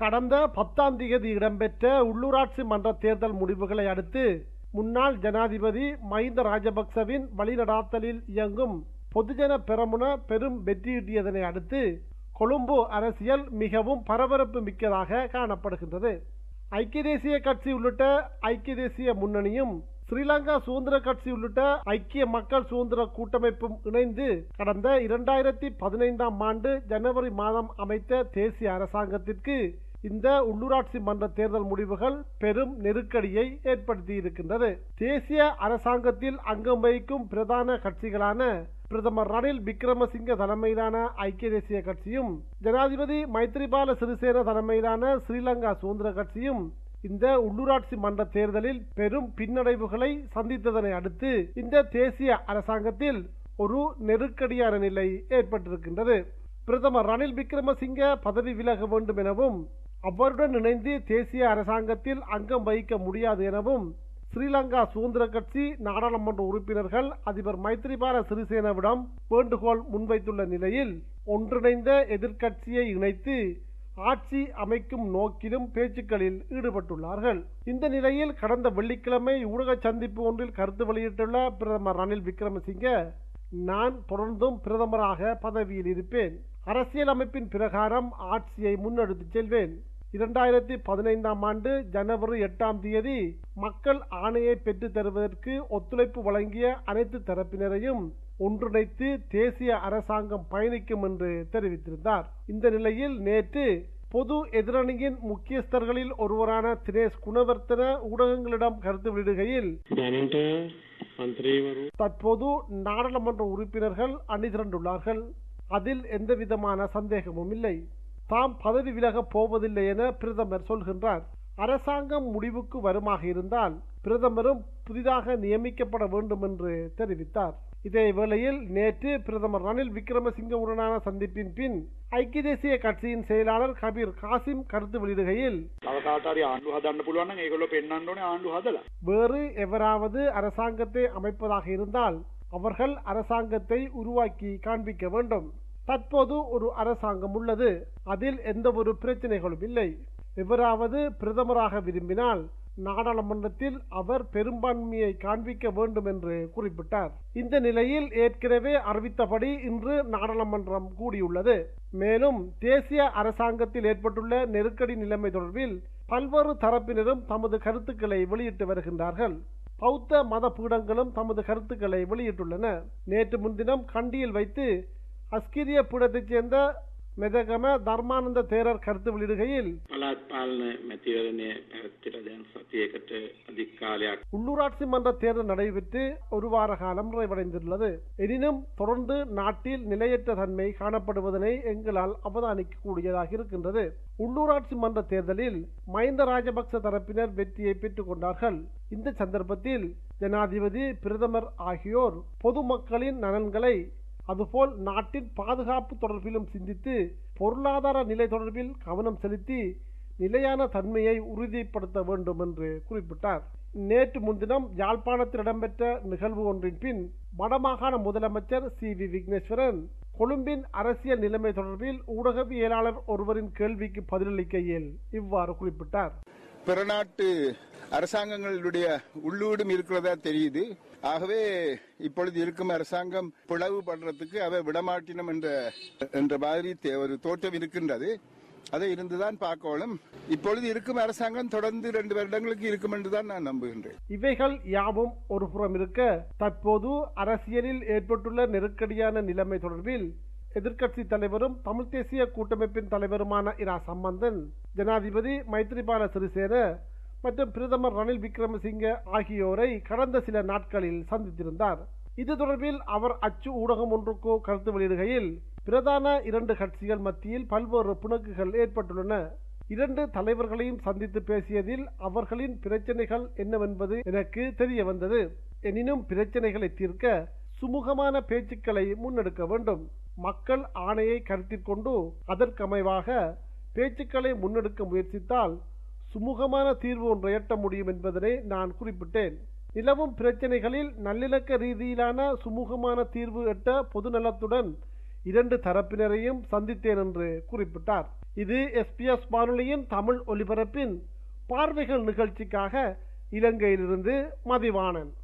கடந்த பத்தாம் தேதி இடம்பெற்ற உள்ளூராட்சி மன்ற தேர்தல் முடிவுகளை அடுத்து முன்னாள் ஜனாதிபதி மஹிந்த ராஜபக்சவின் வழிநடாத்தலில் இயங்கும் பொதுஜன பெரமுன பெரும் வெற்றியீட்டியதனை அடுத்து கொழும்பு அரசியல் மிகவும் பரபரப்பு மிக்கதாக காணப்படுகின்றது ஐக்கிய தேசிய கட்சி உள்ளிட்ட ஐக்கிய தேசிய முன்னணியும் ஸ்ரீலங்கா சுதந்திர கட்சி உள்ளிட்ட ஐக்கிய மக்கள் சுதந்திர கூட்டமைப்பும் இணைந்து கடந்த இரண்டாயிரத்தி பதினைந்தாம் ஆண்டு ஜனவரி மாதம் அமைத்த தேசிய அரசாங்கத்திற்கு இந்த உள்ளூராட்சி மன்ற தேர்தல் முடிவுகள் பெரும் நெருக்கடியை ஏற்படுத்தி இருக்கின்றது தேசிய அரசாங்கத்தில் அங்கம் வகிக்கும் பிரதான கட்சிகளான பிரதமர் ரணில் விக்ரமசிங்க தலைமையிலான ஐக்கிய தேசிய கட்சியும் ஜனாதிபதி மைத்ரிபால சிறிசேன தலைமையிலான ஸ்ரீலங்கா சுதந்திர கட்சியும் இந்த உள்ளூராட்சி மன்ற தேர்தலில் பெரும் பின்னடைவுகளை சந்தித்ததனை அடுத்து இந்த தேசிய அரசாங்கத்தில் ஒரு நெருக்கடியான நிலை ஏற்பட்டிருக்கின்றது பிரதமர் ரணில் விக்ரமசிங்க பதவி விலக வேண்டும் எனவும் அவருடன் இணைந்து தேசிய அரசாங்கத்தில் அங்கம் வகிக்க முடியாது எனவும் ஸ்ரீலங்கா சுதந்திர கட்சி நாடாளுமன்ற உறுப்பினர்கள் அதிபர் மைத்ரிபால சிறிசேனவிடம் வேண்டுகோள் முன்வைத்துள்ள நிலையில் ஒன்றிணைந்த எதிர்க்கட்சியை இணைத்து ஆட்சி அமைக்கும் நோக்கிலும் பேச்சுக்களில் ஈடுபட்டுள்ளார்கள் இந்த நிலையில் கடந்த வெள்ளிக்கிழமை ஊடக சந்திப்பு ஒன்றில் கருத்து வெளியிட்டுள்ள பிரதமர் ரணில் விக்ரமசிங்க நான் தொடர்ந்தும் பிரதமராக பதவியில் இருப்பேன் அரசியல் அமைப்பின் பிரகாரம் ஆட்சியை முன்னெடுத்துச் செல்வேன் இரண்டாயிரத்தி பதினைந்தாம் ஆண்டு ஜனவரி எட்டாம் தேதி மக்கள் ஆணையை பெற்றுத் தருவதற்கு ஒத்துழைப்பு வழங்கிய அனைத்து தரப்பினரையும் ஒன்றிணைத்து தேசிய அரசாங்கம் பயணிக்கும் என்று தெரிவித்திருந்தார் இந்த நிலையில் நேற்று பொது எதிரணியின் முக்கியஸ்தர்களில் ஒருவரான தினேஷ் குணவர்த்தன ஊடகங்களிடம் கருத்து வெளியிடுகையில் දැනට මන්ත්‍රීවරු தற்போது நாடாளுமன்ற உறுப்பினர்கள் அணிதிரண்டுள்ளார்கள் அதில் எந்தவிதமான சந்தேகமும் இல்லை தாம் பதவி விலகப் போவதில்லை என பிரதமர் சொல்கின்றார் அரசாங்கம் முடிவுக்கு வருமாக இருந்தால் பிரதமரும் புதிதாக நியமிக்கப்பட வேண்டும் என்று தெரிவித்தார் இதே வேளையில் நேற்று பிரதமர் ரணில் விக்ரமசிங்கவுடனான சந்திப்பின் பின் ஐக்கிய தேசிய கட்சியின் செயலாளர் கபீர் காசிம் கருத்து வெளியிடுகையில் තව කාට හරි ආණ්ඩු හදන්න පුළුවන් නම් ඒගොල්ලෝ පෙන්වන්න ඕනේ ආණ්ඩු හදලා. வேறு எவராவது அரசாங்கத்தை அமைப்பதாக இருந்தால் அவர்கள் அரசாங்கத்தை உருவாக்கி காண்பிக்க வேண்டும் தற்போது ஒரு அரசாங்கம் உள்ளது அதில் எந்த ஒரு பிரச்சனைகளும் இல்லை எவராவது பிரதமராக விரும்பினால் நாடாளுமன்றத்தில் அவர் பெரும்பான்மையை காண்பிக்க வேண்டும் என்று குறிப்பிட்டார் இந்த நிலையில் ஏற்கனவே அறிவித்தபடி இன்று நாடாளுமன்றம் கூடியுள்ளது மேலும் தேசிய அரசாங்கத்தில் ஏற்பட்டுள்ள நெருக்கடி நிலைமை தொடர்பில் பல்வேறு தரப்பினரும் தமது கருத்துக்களை வெளியிட்டு வருகின்றார்கள் பௌத்த மத பீடங்களும் தமது கருத்துக்களை வெளியிட்டுள்ளன நேற்று முன்தினம் கண்டியில் வைத்து அஸ்கிரிய பீடத்தைச் சேர்ந்த மெதகம தர்மானந்த தேரர் கருத்து வெளியிடுகையில் පළාත් පාලන මැතිවරණය පැවැත්විලා දැන් සතියකට අධික කාලයක් உள்ளூராட்சி மன்ற தேர்தல் நடைபெற்று ஒரு வார காலம் நிறைவடைந்துள்ளது எனினும் தொடர்ந்து நாட்டில் நிலையற்ற தன்மை காணப்படுவதனை எங்களால் அவதானிக்க கூடியதாக இருக்கின்றது உள்ளூராட்சி மன்ற தேர்தலில் மஹிந்த ராஜபக்ச தரப்பினர் வெற்றியை பெற்றுக் கொண்டார்கள் இந்த சந்தர்ப்பத்தில் ஜனாதிபதி பிரதமர் ஆகியோர் பொதுமக்களின் நலன்களை அதுபோல் நாட்டின் பாதுகாப்பு தொடர்பிலும் சிந்தித்து பொருளாதார நிலை தொடர்பில் கவனம் செலுத்தி நிலையான தன்மையை உறுதிப்படுத்த வேண்டும் என்று குறிப்பிட்டார் நேற்று முன்தினம் யாழ்ப்பாணத்தில் இடம்பெற்ற நிகழ்வு ஒன்றின் பின் வடமாகாண முதலமைச்சர் சி வி விக்னேஸ்வரன் கொழும்பின் அரசியல் நிலைமை தொடர்பில் ஊடகவியலாளர் ஒருவரின் கேள்விக்கு பதிலளிக்கையில் இவ்வாறு குறிப்பிட்டார் பிறநாட்டு அரசாங்கங்களுடைய உள்ளூடும் இருக்கிறதா தெரியுது ஆகவே இப்பொழுது இருக்கும் அரசாங்கம் பிளவு பண்றதுக்கு அவை விடமாட்டினம் என்ற என்ற மாதிரி தே- ஒரு தோற்றம் இருக்கின்றது அதை இருந்துதான் பார்க்கணும் இப்பொழுது இருக்கும் அரசாங்கம் தொடர்ந்து ரெண்டு வருடங்களுக்கு இருக்கும் என்றுதான் நான் நம்புகின்றேன் இவைகள் யாவும் ஒரு புறம் இருக்க தற்போது அரசியலில் ஏற்பட்டுள்ள நெருக்கடியான நிலைமை தொடர்பில் எதிர்க்கட்சி தலைவரும் தமிழ் தேசிய கூட்டமைப்பின் தலைவருமான இரா சம்பந்தன் ஜனாதிபதி மைத்ரிபால சிறிசேன மற்றும் பிரதமர் ரணில் விக்ரமசிங்க ஆகியோரை கடந்த சில நாட்களில் சந்தித்திருந்தார் இது தொடர்பில் அவர் அச்சு ஊடகம் ஒன்றுக்கு கருத்து வெளியிடுகையில் பிரதான இரண்டு கட்சிகள் மத்தியில் பல்வேறு பிணக்குகள் ஏற்பட்டுள்ளன இரண்டு தலைவர்களையும் சந்தித்து பேசியதில் அவர்களின் பிரச்சனைகள் என்னவென்பது எனக்கு தெரிய வந்தது எனினும் பிரச்சனைகளை தீர்க்க சுமூகமான பேச்சுக்களை முன்னெடுக்க வேண்டும் மக்கள் ஆணையை கருத்தில் கொண்டு அதற்கமைவாக பேச்சுக்களை முன்னெடுக்க முயற்சித்தால் சுமூகமான தீர்வு ஒன்றை எட்ட முடியும் என்பதனை நான் குறிப்பிட்டேன் நிலவும் பிரச்சனைகளில் நல்லிணக்க ரீதியிலான சுமூகமான தீர்வு எட்ட பொதுநலத்துடன் இரண்டு தரப்பினரையும் சந்தித்தேன் என்று குறிப்பிட்டார் இது எஸ்பிஎஸ் வானொலியின் தமிழ் ஒலிபரப்பின் பார்வைகள் நிகழ்ச்சிக்காக இலங்கையிலிருந்து மதிவாணன்